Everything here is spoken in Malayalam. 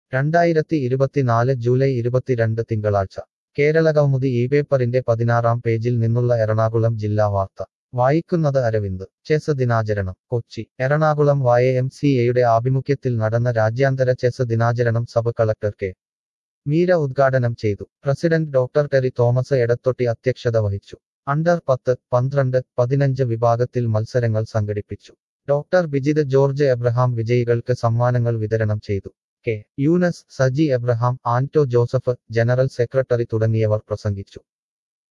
രണ്ടായിരത്തി ഇരുപത്തിനാല് ജൂലൈ ഇരുപത്തിരണ്ട് തിങ്കളാഴ്ച കേരളകൗമുദി ഈ പേപ്പറിന്റെ പതിനാറാം പേജിൽ നിന്നുള്ള എറണാകുളം ജില്ലാ വാർത്ത വായിക്കുന്നത് അരവിന്ദ് ചെസ് ദിനാചരണം കൊച്ചി എറണാകുളം വായ എം സി എയുടെ ആഭിമുഖ്യത്തിൽ നടന്ന രാജ്യാന്തര ചെസ് ദിനാചരണം സബ് കളക്ടർ കെ മീര ഉദ്ഘാടനം ചെയ്തു പ്രസിഡന്റ് ഡോക്ടർ ടെറി തോമസ് എടത്തൊട്ടി അധ്യക്ഷത വഹിച്ചു അണ്ടർ പത്ത് പന്ത്രണ്ട് പതിനഞ്ച് വിഭാഗത്തിൽ മത്സരങ്ങൾ സംഘടിപ്പിച്ചു ഡോക്ടർ ബിജിത് ജോർജ് എബ്രഹാം വിജയികൾക്ക് സമ്മാനങ്ങൾ വിതരണം ചെയ്തു K Yunus Saji Abraham Anto Joseph general secretary തുടങ്ങിയവർ പ്രസംഗിച്ചു